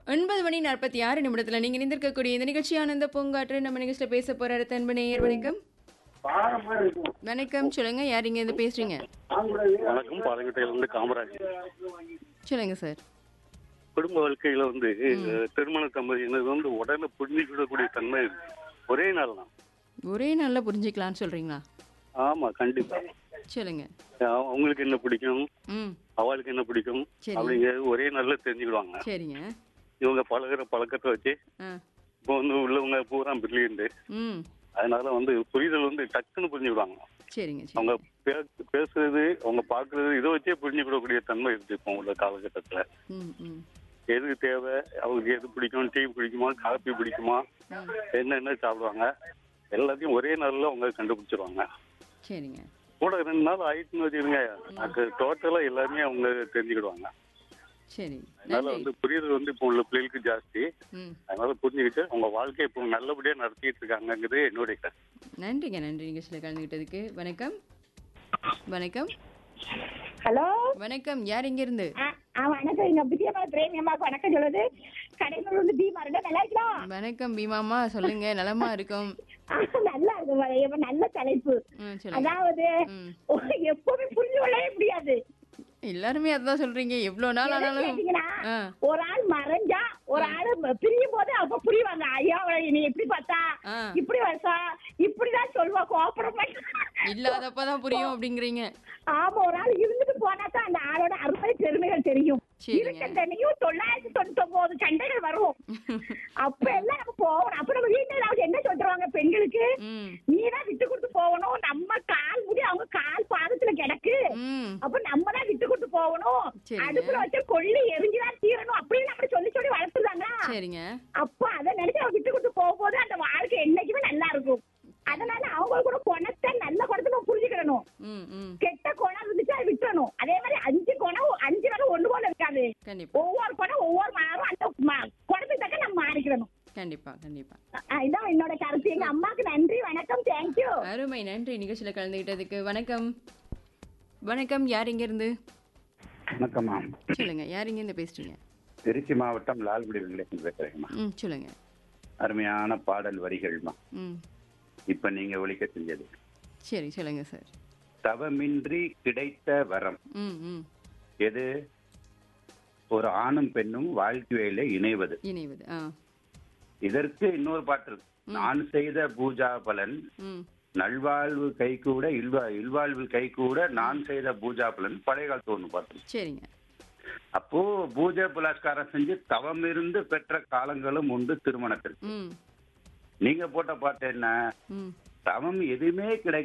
ஒன்பது மணி நாற்பத்தி ஆறு நிமிடத்துல நீங்க நிந்திருக்கக்கூடிய இந்த நிகழ்ச்சி ஆனந்த பூங்காற்று நம்ம நிகழ்ச்சியில பேச போறாரு தன்பு நேயர் வணக்கம் வணக்கம் சொல்லுங்க யார் இங்க இருந்து பேசுறீங்க வணக்கம் பாலங்கோட்டையிலிருந்து காமராஜ் சொல்லுங்க சார் குடும்ப வாழ்க்கையில வந்து திருமண தம்பதியினர் வந்து உடனே புரிஞ்சுக்கிடக்கூடிய தன்மை இருக்கு ஒரே நாள் தான் ஒரே நாள்ல புரிஞ்சுக்கலாம்னு சொல்றீங்களா ஆமா கண்டிப்பா சொல்லுங்க அவ- அவங்களுக்கு என்ன பிடிக்கும் ம் அவளுக்கு என்ன பிடிக்கும் சரி. அப்படிங்கிறது ஒரே நாள்ல தெரிஞ்சுக்கிடுவாங்க சரிங்க இவங்க பழகுற பழக்கத்தை வச்சு ஆ இப்போ வந்து உள்ளவங்க பூரா பிரில்லியன்ட் ம் அதனால வந்து புரிதல் வந்து டக்குன்னு புரிஞ்சுக்கிடுவாங்க சரிங்க சரி அவங்க பே- பேசுறது அவங்க பாக்குறது இதை வச்சே புரிஞ்சுக்கிடக்கூடிய தன்மை இருக்கு இப்போ உள்ள காலகட்டத்துல ம் ம் எது தேவை அவங்களுக்கு எது பிடிக்கும் டீ பிடிக்குமா காபி பிடிக்குமா என்னென்ன சாப்பிடுவாங்க எல்லாத்தையும் ஒரே நாள்ல அவங்க கண்டுபிடிச்சிருவாங்க சரிங்க கூட ரெண்டு நாள் ஆயிட்டுன்னு வச்சுருங்க அது டோட்டலா எல்லாமே அவங்க தெரிஞ்சுக்கிடுவாங்க சரி அதனால நன்றி வந்து புரியுறது வந்து இப்போ உள்ள பிள்ளைகளுக்கு ஜாஸ்தி ம் அதனால புரிஞ்சுக்கிட்டு அவங்க வாழ்க்கையை இப்போ நல்லபடியா நடத்திட்டு இருக்காங்கங்கிறது என்னுடைய கருத்து நன்றிங்க நன்றி நிகழ்ச்சியில் கலந்துக்கிட்டதுக்கு வணக்கம் வணக்கம் ஹலோ வணக்கம் யார் இங்க இருந்து ஆ ஆ, வணக்கம் எங்க விஜயமா பிரேமி அம்மாவுக்கு வணக்கம் சொல்லுது கடைநூறு வந்து பீமா ரெண்டா நல்லா இருக்கலாம் வணக்கம் பீமாமா சொல்லுங்க நலமா இருக்கும் ஆ, நல்லா இருக்கு வ- இவ நல்ல தலைப்பு ம் சொல்லுங்க அதாவது ம். எப்பவுமே புரிஞ்சு கொள்ளவே முடியாது எல்லாருமே அதான் சொல்றீங்க எவ்வளவு நாள் எதை ஆனாலும் கேட்டீங்கன்னா ஆ. ஒரு ஆள் மறைஞ்சா ஒரு ஆளு ம- பிரியும் போது அப்ப புரிவாங்க ஐயா அவளை நீ எப்படி பார்த்தா ஆ. இப்படி வருஷா இப்படிதான் சொல்லுவா கோபுரம் இல்லாதப்பதான் புரியும் அப்படிங்கிறீங்க ஆமா ஒரு ஆள் இருந்துட்டு போனா தான் அந்த ஆளோட அருமை பெருமைகள் தெரியும் சரிங்க. இருக்கத்தனையும் தொள்ளாயிரத்தி தொண்ணூத்தி ஒன்பது சண்டைகள் வரும் அப்ப எல்லாம் நம்ம போகணும் அப்ப நம்ம வீட்டுல ஏதாவது என்ன சொல்றாங்க பெண்களுக்கு ம் நீதான் விட்டு கொடுத்து போகணும் நம்ம கால் முடி அவங்க கால் பாதத்துல கிடக்கு ம் அப்ப நம்ம தான் விட்டு கொடுத்து போகணும் சரிங்க. அடுப்புல வச்ச கொள்ளி எரிஞ்சுதான் தீரணும் அப்படின்னு நம்ம சொல்லி சொல்லி வளர்த்துறாங்க சரிங்க அப்ப அதை நினைச்சு அவங்க விட்டு கொடுத்து போகும்போது அந்த வாழ்க்கை என்னைக்குமே நல்லா இருக்கும் அதனால அவங்க கூட குணத்தை நல்ல குணத்தை நம்ம புரிஞ்சுக்கிடணும் ம் ம் கெட்ட குணம் இருந்துச்சு அதை விட்டுறணும் அதே மாதிரி அஞ்சு குணம் அஞ்சு வேலை ஒண்ணு போல இருக்காது கண்டிப்பா ஒவ்வொரு குணம் ஒவ்வொரு மாறும் அந்த ம- குணத்துக்கு தக்க நம்ம மாறிக்கணும் கண்டிப்பா கண்டிப்பா அஹ் இதான் என்னோட கருத்து எங்க அம்மாக்கு நன்றி வணக்கம் தேங்க்யூ அருமை நன்றி நிகழ்ச்சியில கலந்துக்கிட்டதுக்கு வணக்கம் வணக்கம் யார் இங்க இருந்து வணக்கம்மா சொல்லுங்க யார் இங்க இருந்து பேசுறீங்க திருச்சி மாவட்டம் லால்குடி வெங்கடேசன் பேசுறேங்கம்மா ம் சொல்லுங்க அருமையான பாடல் வரிகள்மா ம் இப்ப நீங்க ஒழிக்க செஞ்சது சரி சொல்லுங்க சார் தவமின்றி கிடைத்த வரம் ம் ம் எது ஒரு ஆணும் பெண்ணும் வாழ்க்கையில இணைவது இணைவது ஆ இதற்கு இன்னொரு பாட்டு இருக்கு நான் செய்த பூஜா பலன் ம் நல்வாழ்வு கை கூட இல்வா இல்வாழ்வு கை கூட நான் செய்த பூஜா பலன் பழைய காலத்து ஒண்ணு பாட்டு சரிங்க அப்போ பூஜை புலாஸ்காரம் செஞ்சு தவம் இருந்து பெற்ற காலங்களும் உண்டு திருமணத்திற்கு ம் நீங்க போட்ட பாட்டு என்ன ம் தவம் எதுவுமே கிடை